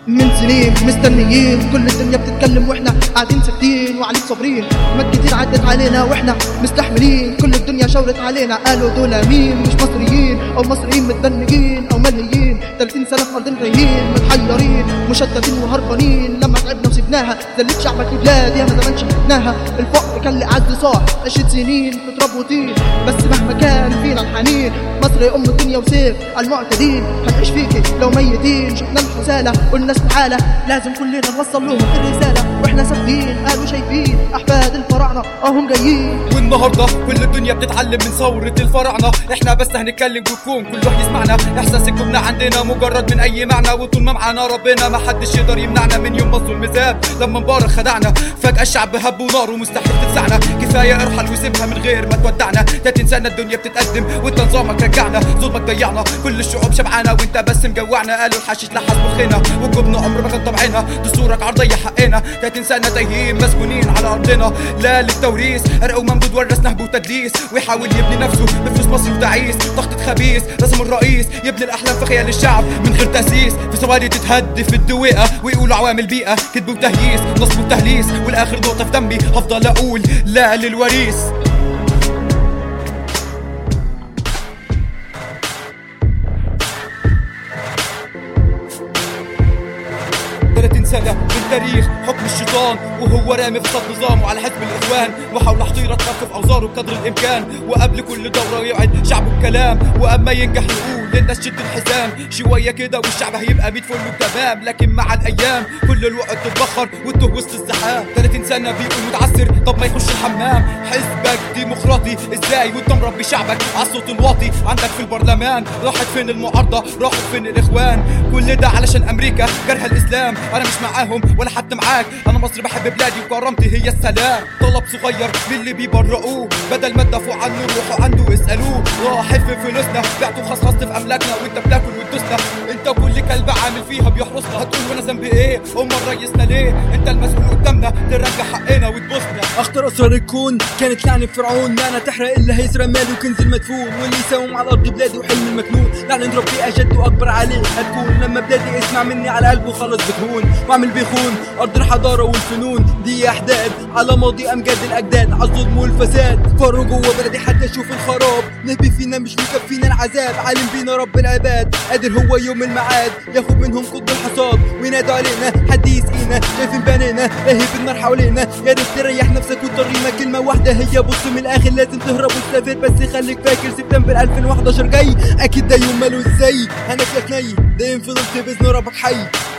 من سنين مستنيين كل الدنيا بتتكلم واحنا قاعدين ساكتين وعليك صابرين مات كتير عدت علينا واحنا مستحملين كل الدنيا شاورت علينا قالوا دول مين مش مصريين او مصريين متدنيين او مليين 30 سنه في ارض غايين متحيرين مشتتين وهربانين لما تعبنا وسبناها ذلت شعبك في بلاد يا ما زمان شهدناها الفقر كان لي اعز صاح عشت سنين في تراب وطين بس مهما كان فينا الحنين مصر ام الدنيا وسيف على المعتدين هنعيش فيكي لو ميتين شفنا الحسالة قلنا استحالة لازم كلنا نوصل لهم الرسالة واحنا ثابتين قالوا شايفين احفاد الفراعنة اهم جايين والنهارده كل الدنيا بتتعلم من ثورة الفراعنة احنا بس هنتكلم والكون كل واحد يسمعنا احساس الجبنة عندنا مجرد من اي معنى وطول ما معانا ربنا ما حدش يقدر يمنعنا من يوم ما الظلم زاد لما مبارك خدعنا فجأة الشعب هب ونار ومستحيل تلسعنا كفاية ارحل وسيبها من غير ما تودعنا 30 سنة الدنيا بتتقدم وانت نظامك رجعنا ظلمك ضيعنا كل الشعوب شبعانة وانت بس مجوعنا قالوا الحشيش لحس مخنا والجبن عمر ما كان طبعنا دستورك عرضية حقنا 30 سنة تايهين مسجونين على ارضنا لا للتوريث ارقوا ممدود ورث نهب وتدليس ويحاول يبني نفسه بفلوس مصر وتعيس تخطيط خبيث رسم الرئيس يبني الاحلام في خيال الشعب من غير تاسيس في ثواني تتهد في الدويقه ويقولوا عوامل بيئه كذب وتهييس نصب وتهليس والاخر نقطه في دمي هفضل اقول لا للوريث 30 سنة من تاريخ حكم الشيطان وهو رامي في صد نظامه على حزب الإخوان وحاول تحضير تخفف أوزاره بقدر الإمكان وقبل كل دورة يوعد شعبه بكلام وأما ينجح يقول للناس شد الحزام شوية كده والشعب هيبقى ميت فل وتمام لكن مع الأيام كل الوقت تتبخر وتوه وسط الزحام 30 سنة بيقول متعسر طب ما يخش الحمام حزبك ديمقراطي ازاي وانت مربي شعبك على الصوت الواطي عندك في البرلمان راحت فين المعارضة راحت فين الإخوان كل ده علشان أمريكا كره الإسلام انا مش معاهم ولا حتى معاك انا مصر بحب بلادي وكرامتي هي السلام طلب صغير للي بيبرئوه بدل ما تدافعوا عنه روحوا عنده واسالوه راح في فلوسنا بعتوا خصخصت في املاكنا وانت بتاكل وتدوسنا انت كل كلب عامل فيها بيحرسنا هتقول وانا ذنبي ايه امال ريسنا ليه انت المسؤول قدامنا ترجع حقنا وتبوسنا اخطر اسرار الكون كانت لعنة فرعون لعنة تحرق اللي هيسرق ماله وكنز المدفون واللي يساوم على الارض بلادي وحلم المكنون لعنة ربي اشد واكبر عليه هتكون لما بلادي اسمع مني على قلبه خلاص بتهون واعمل بيخون ارض الحضارة والفنون دي احداد على ماضي امجاد الاجداد على الظلم والفساد فروا جوه بلدي حتى اشوف الخراب نبي فينا مش مكفينا العذاب عالم بينا رب العباد قادر هو يوم الميعاد ياخد منهم قطب الحصاد وينادوا علينا حد يسقينا شايفين بنينا لهيب النار حوالينا يا ريت تريح نفسك وتطرينا كلمة واحدة هي بص من الاخر لازم تهرب وتسافر بس خليك فاكر سبتمبر 2011 جاي اكيد ده يوم ماله ازاي هناكلك ني دايم فضلت باذن ربك حي